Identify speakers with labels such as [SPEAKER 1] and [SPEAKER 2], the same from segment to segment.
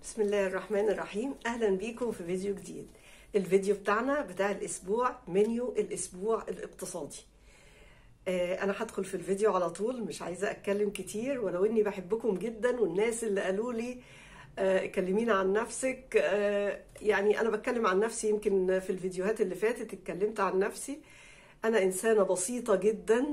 [SPEAKER 1] بسم الله الرحمن الرحيم اهلا بيكم في فيديو جديد الفيديو بتاعنا بتاع الاسبوع منيو الاسبوع الاقتصادي آه، انا هدخل في الفيديو على طول مش عايزه اتكلم كتير ولو اني بحبكم جدا والناس اللي قالوا لي آه، كلمينا عن نفسك آه، يعني انا بتكلم عن نفسي يمكن في الفيديوهات اللي فاتت اتكلمت عن نفسي انا انسانه بسيطه جدا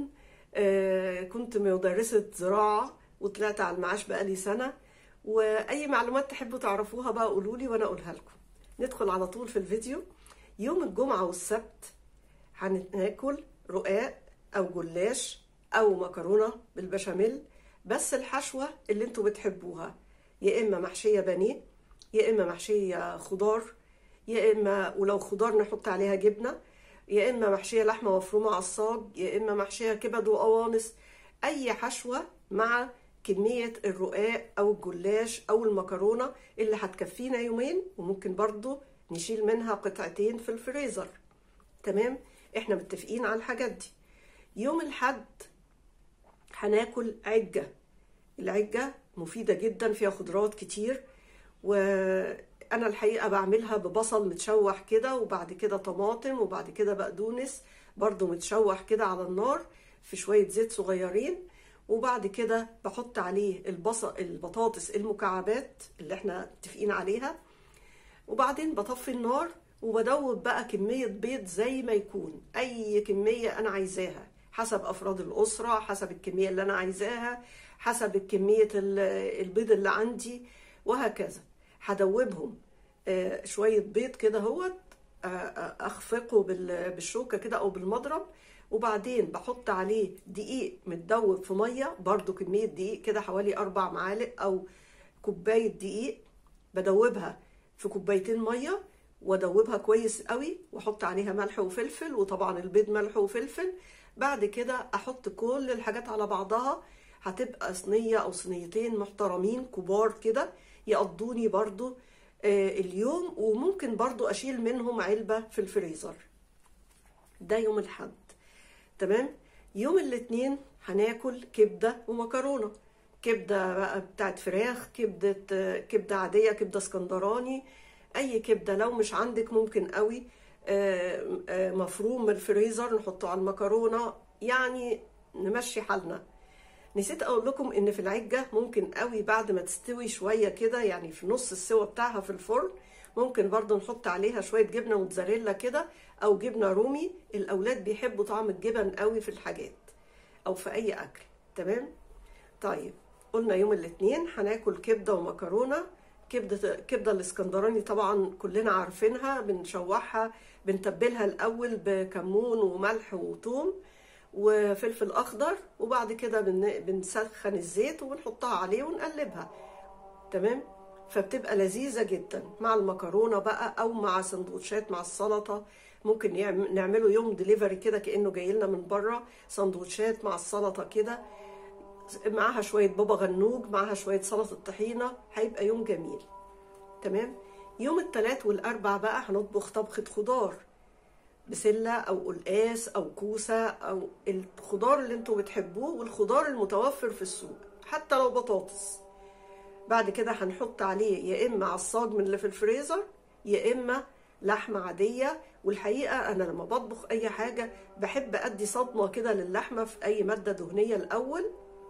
[SPEAKER 1] كنت مدرسه زراعه وطلعت على المعاش بقالي سنه واي معلومات تحبوا تعرفوها بقى قولوا لي وانا اقولها لكم ندخل على طول في الفيديو يوم الجمعه والسبت هناكل رقاق او جلاش او مكرونه بالبشاميل بس الحشوه اللي انتوا بتحبوها يا اما محشيه بانيه يا اما محشيه خضار يا اما ولو خضار نحط عليها جبنه يا اما محشيه لحمه مفرومه عصاج يا اما محشيه كبد وقوانص اي حشوه مع كمية الرقاق أو الجلاش أو المكرونة اللي هتكفينا يومين وممكن برضو نشيل منها قطعتين في الفريزر تمام احنا متفقين على الحاجات دي يوم الحد هناكل عجة العجة مفيدة جدا فيها خضروات كتير وأنا الحقيقة بعملها ببصل متشوح كده وبعد كده طماطم وبعد كده بقدونس برضو متشوح كده على النار في شوية زيت صغيرين وبعد كده بحط عليه البصل البطاطس المكعبات اللي احنا متفقين عليها وبعدين بطفي النار وبدوب بقى كمية بيض زي ما يكون أي كمية أنا عايزاها حسب أفراد الأسرة حسب الكمية اللي أنا عايزاها حسب كمية البيض اللي عندي وهكذا هدوبهم شوية بيض كده هوت أخفقه بالشوكة كده أو بالمضرب وبعدين بحط عليه دقيق متدوب في ميه برضو كميه دقيق كده حوالي اربع معالق او كوبايه دقيق بدوبها في كوبايتين ميه وادوبها كويس قوي واحط عليها ملح وفلفل وطبعا البيض ملح وفلفل بعد كده احط كل الحاجات على بعضها هتبقى صينيه او صينيتين محترمين كبار كده يقضوني برضو اليوم وممكن برضو اشيل منهم علبه في الفريزر ده يوم الحد تمام يوم الاثنين هناكل كبده ومكرونه كبده بقى بتاعت فراخ كبده كبده عاديه كبده اسكندراني اي كبده لو مش عندك ممكن قوي مفروم من الفريزر نحطه على المكرونه يعني نمشي حالنا نسيت اقول لكم ان في العجه ممكن قوي بعد ما تستوي شويه كده يعني في نص السوا بتاعها في الفرن ممكن برضو نحط عليها شويه جبنه موتزاريلا كده او جبنه رومي الاولاد بيحبوا طعم الجبن قوي في الحاجات او في اي اكل تمام طيب قلنا يوم الاثنين هناكل كبده ومكرونه كبده كبده الاسكندراني طبعا كلنا عارفينها بنشوحها بنتبلها الاول بكمون وملح وثوم وفلفل اخضر وبعد كده بنسخن الزيت وبنحطها عليه ونقلبها تمام فبتبقى لذيذة جدا مع المكرونة بقى أو مع سندوتشات مع السلطة ممكن نعمله يوم دليفري كده كأنه جاي لنا من بره سندوتشات مع السلطة كده معاها شوية بابا غنوج معاها شوية سلطة طحينة هيبقى يوم جميل تمام يوم الثلاث والأربع بقى هنطبخ طبخة خضار بسلة أو قلقاس أو كوسة أو الخضار اللي انتوا بتحبوه والخضار المتوفر في السوق حتى لو بطاطس بعد كده هنحط عليه يا اما عصاج من اللي في الفريزر يا اما لحمه عاديه والحقيقه انا لما بطبخ اي حاجه بحب ادي صدمه كده للحمه في اي ماده دهنيه الاول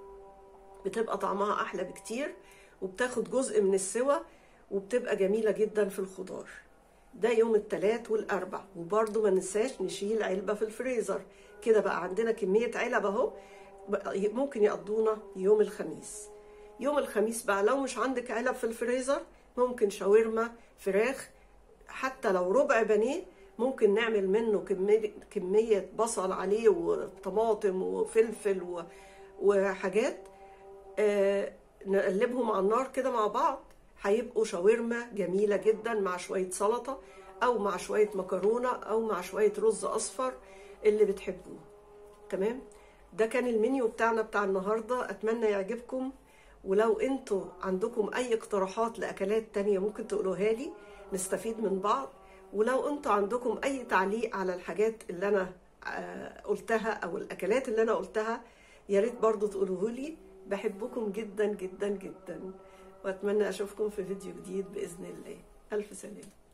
[SPEAKER 1] بتبقى طعمها احلى بكتير وبتاخد جزء من السوى وبتبقى جميله جدا في الخضار ده يوم الثلاث والاربع وبرده ما ننساش نشيل علبه في الفريزر كده بقى عندنا كميه علب اهو ممكن يقضونا يوم الخميس يوم الخميس بقى لو مش عندك علب في الفريزر ممكن شاورما فراخ حتى لو ربع بانيه ممكن نعمل منه كمية, كمية بصل عليه وطماطم وفلفل وحاجات آه نقلبهم على النار كده مع بعض هيبقوا شاورما جميلة جدا مع شوية سلطة أو مع شوية مكرونة أو مع شوية رز أصفر اللي بتحبوه تمام ده كان المنيو بتاعنا بتاع النهاردة أتمنى يعجبكم ولو انتوا عندكم اي اقتراحات لاكلات تانية ممكن تقولوها لي نستفيد من بعض ولو انتوا عندكم اي تعليق على الحاجات اللي انا قلتها او الاكلات اللي انا قلتها يا ريت برضو تقولوه لي بحبكم جدا جدا جدا واتمنى اشوفكم في فيديو جديد باذن الله الف سلامه